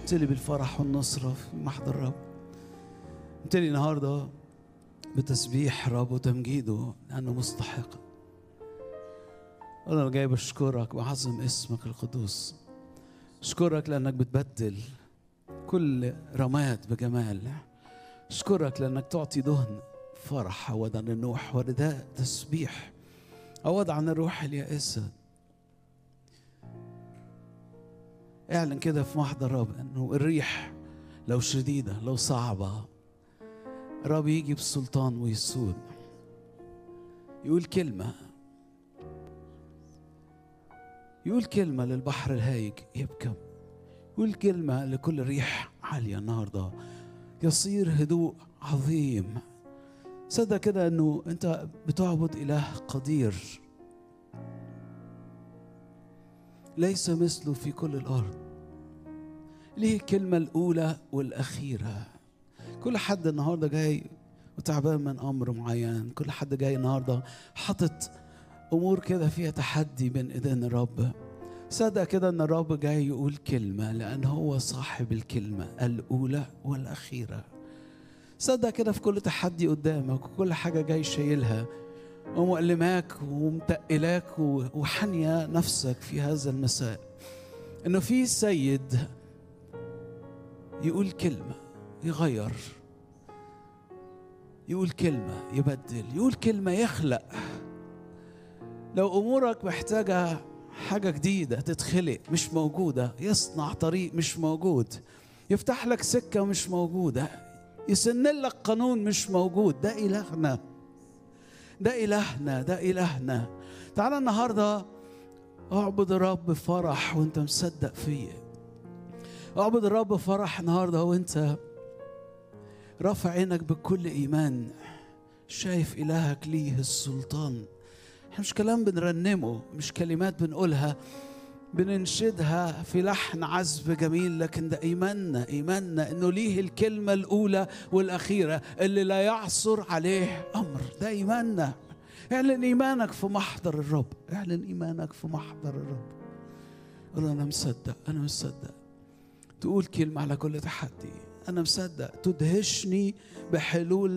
امتلي بالفرح والنصرة في محضر الرب امتلي النهاردة بتسبيح رب وتمجيده لأنه مستحق أنا جاي بشكرك بعظم اسمك القدوس أشكرك لأنك بتبدل كل رماد بجمال أشكرك لأنك تعطي دهن فرح عوض عن النوح ورداء تسبيح عوض عن الروح اليائسة اعلن كده في محضر الرب انه الريح لو شديدة لو صعبة الرب يجي بالسلطان ويسود يقول كلمة يقول كلمة للبحر الهايج يبكم يقول كلمة لكل ريح عالية النهاردة يصير هدوء عظيم صدق كده انه انت بتعبد اله قدير ليس مثله في كل الارض ليه الكلمه الاولى والاخيره كل حد النهارده جاي وتعبان من امر معين كل حد جاي النهارده حاطط امور كده فيها تحدي بين ايدين الرب صدق كده ان الرب جاي يقول كلمه لان هو صاحب الكلمه الاولى والاخيره صدق كده في كل تحدي قدامك وكل حاجه جاي شايلها ومؤلماك ومتقلاك وحنية نفسك في هذا المساء انه في سيد يقول كلمة يغير يقول كلمة يبدل يقول كلمة يخلق لو أمورك محتاجة حاجة جديدة تتخلق مش موجودة يصنع طريق مش موجود يفتح لك سكة مش موجودة يسن لك قانون مش موجود ده إلهنا ده إلهنا ده إلهنا تعالى النهاردة اعبد الرب بفرح وانت مصدق فيه اعبد الرب بفرح النهاردة وانت رافع عينك بكل إيمان شايف إلهك ليه السلطان احنا مش كلام بنرنمه مش كلمات بنقولها بننشدها في لحن عذب جميل لكن ده ايماننا ايماننا انه ليه الكلمه الاولى والاخيره اللي لا يعصر عليه امر ده ايماننا اعلن ايمانك في محضر الرب اعلن ايمانك في محضر الرب قول انا مصدق انا مصدق تقول كلمه على كل تحدي انا مصدق تدهشني بحلول